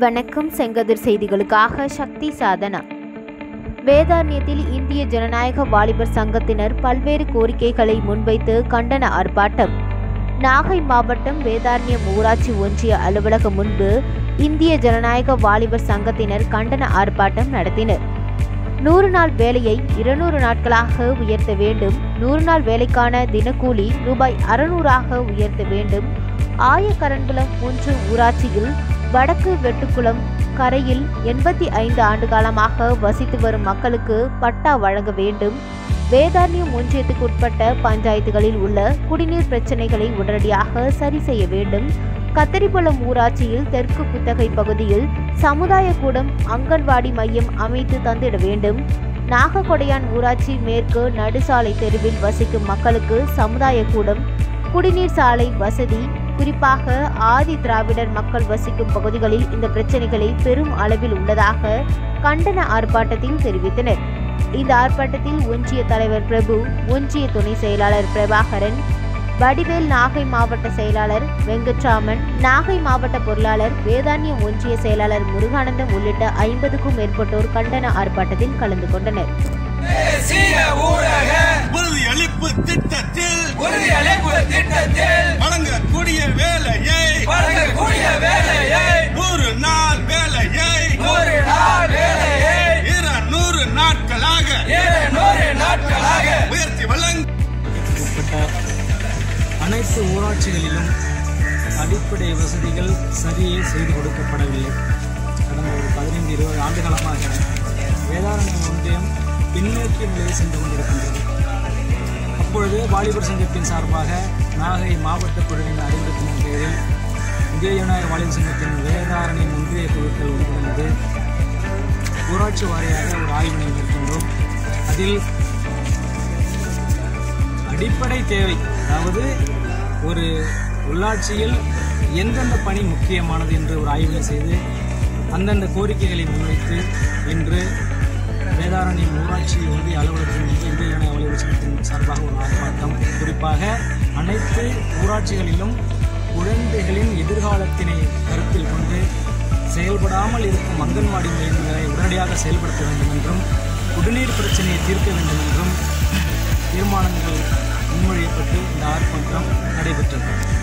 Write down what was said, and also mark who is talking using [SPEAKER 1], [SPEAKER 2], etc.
[SPEAKER 1] வணக்கம் செங்கதிர் செய்திகளுக்காக சக்தி சாதனா வேதாரண்யத்தில் இந்திய ஜனநாயக வாலிபர் சங்கத்தினர் பல்வேறு கோரிக்கைகளை முன்வைத்து கண்டன ஆர்ப்பாட்டம் நாகை மாவட்டம் வேதாரண்யம் ஊராட்சி ஒன்றிய அலுவலகம் முன்பு இந்திய ஜனநாயக வாலிபர் சங்கத்தினர் கண்டன ஆர்ப்பாட்டம் நடத்தினர் நூறு நாள் வேலையை இருநூறு நாட்களாக உயர்த்த வேண்டும் நூறு நாள் வேலைக்கான தினக்கூலி ரூபாய் அறுநூறாக உயர்த்த வேண்டும் ஆயக்கரன்குளம் ஒன்று ஊராட்சியில் வடக்கு வெட்டுக்குளம் கரையில் எண்பத்தி ஐந்து ஆண்டு காலமாக வசித்து வரும் மக்களுக்கு பட்டா வழங்க வேண்டும் வேதாரண்யம் ஒன்றியத்துக்கு உட்பட்ட பஞ்சாயத்துகளில் உள்ள குடிநீர் பிரச்சனைகளை உடனடியாக சரி செய்ய வேண்டும் கத்தரிப்பள்ளம் ஊராட்சியில் தெற்கு குத்தகை பகுதியில் சமுதாய கூடம் அங்கன்வாடி மையம் அமைத்து தந்திட வேண்டும் நாகக்கொடையான் ஊராட்சி மேற்கு நடுசாலை தெருவில் வசிக்கும் மக்களுக்கு சமுதாய கூடம் குடிநீர் சாலை வசதி குறிப்பாக ஆதி திராவிடர் மக்கள் வசிக்கும் பகுதிகளில் இந்த பிரச்சனைகளை பெரும் அளவில் உள்ளதாக கண்டன ஆர்ப்பாட்டத்தில் தெரிவித்தனர் இந்த ஆர்ப்பாட்டத்தில் ஒன்றிய தலைவர் பிரபு ஒன்றிய துணை செயலாளர் பிரபாகரன் வடிவேல் நாகை மாவட்ட செயலாளர் வெங்கட்ராமன் நாகை மாவட்ட பொருளாளர் வேதாண்யம் ஒன்றிய செயலாளர் முருகானந்தம் உள்ளிட்ட ஐம்பதுக்கும் மேற்பட்டோர் கண்டன ஆர்ப்பாட்டத்தில் கலந்து கொண்டனர்
[SPEAKER 2] தேசிய ஊரக
[SPEAKER 3] உறுதியளிப்பு திட்டத்தில்
[SPEAKER 2] உறுதியளிப்பு திட்டத்தில்
[SPEAKER 3] வழங்கக்கூடிய வேலையை
[SPEAKER 2] வழங்கக்கூடிய வேலையை
[SPEAKER 3] நூறு நாள் வேலையை
[SPEAKER 2] நூறு நாள் வேலையை
[SPEAKER 3] இருநூறு நாட்களாக
[SPEAKER 2] இருநூறு நாட்களாக
[SPEAKER 3] உயர்த்தி வழங்க
[SPEAKER 4] உட்பட்ட அனைத்து ஊராட்சிகளிலும் அடிப்படை வசதிகள் சரியே செய்து கொடுக்கப்படவில்லை கடந்த ஒரு பதினைந்து இருபது ஆண்டு காலமாக வேதாரண்யம் ஒன்றியம் பின்னோக்கிய நிலையை சென்று கொண்டிருக்கின்றது அப்பொழுது வாலிபர் சங்கத்தின் சார்பாக நாகை மாவட்ட குழுவின் அறிவுறுத்தின பேரில் இந்திய ஜனநாயக வாலிபர் சங்கத்தின் வேதாரண்யம் ஒன்றிய குழுக்கள் ஒன்றிணைந்து ஊராட்சி வாரியாக ஒரு ஆய்வினை மேற்கொண்டோம் அதில் அடிப்படை தேவை அதாவது ஒரு உள்ளாட்சியில் எந்தெந்த பணி முக்கியமானது என்று ஒரு ஆய்வினை செய்து அந்தந்த கோரிக்கைகளை முன்வைத்து இன்று வேதாரண்யம் ஊராட்சி ஒன்றிய அலுவலகத்தின் மீது இந்திய ஜனநாயக வலியுறுத்தி சங்கத்தின் சார்பாக ஒரு ஆர்ப்பாட்டம் குறிப்பாக அனைத்து ஊராட்சிகளிலும் குழந்தைகளின் எதிர்காலத்தினை கருத்தில் கொண்டு செயல்படாமல் இருக்கும் அங்கன்வாடி மையங்களை உடனடியாக செயல்படுத்த வேண்டும் என்றும் குடிநீர் பிரச்சனையை தீர்க்க வேண்டும் என்றும் தீர்மானங்கள் முன்மொழியப்பட்டு இந்த ஆர்ப்பாட்டம் நடைபெற்றது